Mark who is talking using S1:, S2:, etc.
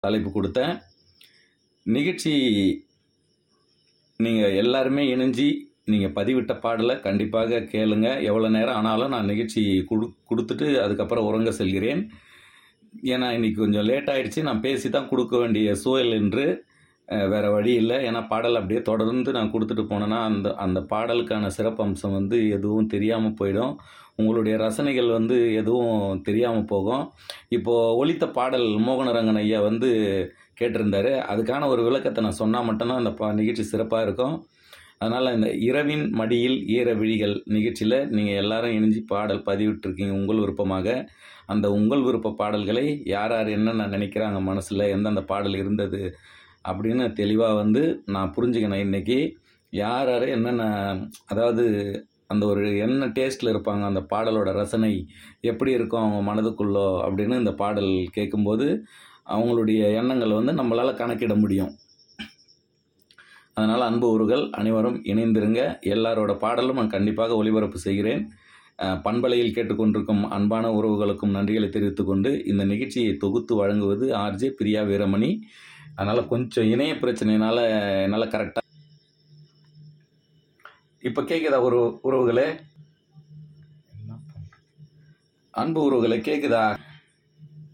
S1: தலைப்பு கொடுத்தேன் நிகழ்ச்சி நீங்கள் எல்லாருமே இணைஞ்சி நீங்கள் பதிவிட்ட பாடலை கண்டிப்பாக கேளுங்க எவ்வளோ நேரம் ஆனாலும் நான் நிகழ்ச்சி கொடு கொடுத்துட்டு அதுக்கப்புறம் உறங்க செல்கிறேன் ஏன்னா இன்றைக்கி கொஞ்சம் லேட் ஆயிடுச்சு நான் பேசி தான் கொடுக்க வேண்டிய சூழல் என்று அஹ், வேற வழி இல்லை ஏன்னா பாடல் அப்படியே தொடர்ந்து நான் கொடுத்துட்டு போனேன்னா அந்த அந்த பாடலுக்கான சிறப்பம்சம் வந்து எதுவும் தெரியாமல் போயிடும் உங்களுடைய ரசனைகள் வந்து எதுவும் தெரியாமல் போகும் இப்போது ஒலித்த பாடல் மோகனரங்கன் ஐயா வந்து கேட்டிருந்தாரு அதுக்கான ஒரு விளக்கத்தை நான் சொன்னால் மட்டும்தான் அந்த பா நிகழ்ச்சி சிறப்பாக இருக்கும் அதனால் இந்த இரவின் மடியில் ஈர விழிகள் நிகழ்ச்சியில் நீங்கள் எல்லாரும் இணைஞ்சு பாடல் பதிவிட்டிருக்கீங்க உங்கள் விருப்பமாக அந்த உங்கள் விருப்ப பாடல்களை யார் யார் என்னென்ன நினைக்கிறாங்க மனசில் எந்தெந்த பாடல் இருந்தது அப்படின்னு தெளிவாக வந்து நான் புரிஞ்சுக்கினேன் இன்றைக்கி யார் யார் என்னென்ன அதாவது அந்த ஒரு என்ன டேஸ்ட்டில் இருப்பாங்க அந்த பாடலோட ரசனை எப்படி இருக்கும் அவங்க மனதுக்குள்ளோ அப்படின்னு இந்த பாடல் கேட்கும்போது அவங்களுடைய எண்ணங்களை வந்து நம்மளால் கணக்கிட முடியும் அதனால் அன்பு உறவுகள் அனைவரும் இணைந்திருங்க எல்லாரோட பாடலும் நான் கண்டிப்பாக ஒளிபரப்பு செய்கிறேன் அஹ், பண்பலையில் கேட்டுக்கொண்டிருக்கும் அன்பான உறவுகளுக்கும் நன்றிகளை தெரிவித்துக்கொண்டு இந்த நிகழ்ச்சியை தொகுத்து வழங்குவது ஆர்ஜே பிரியா வீரமணி அதனால் கொஞ்சம் இணைய பிரச்சனையினால என்னால் கரெக்டாக இப்போ கேட்குதா ஒரு உறவுகளே அன்பு உறவுகளே கேட்குதா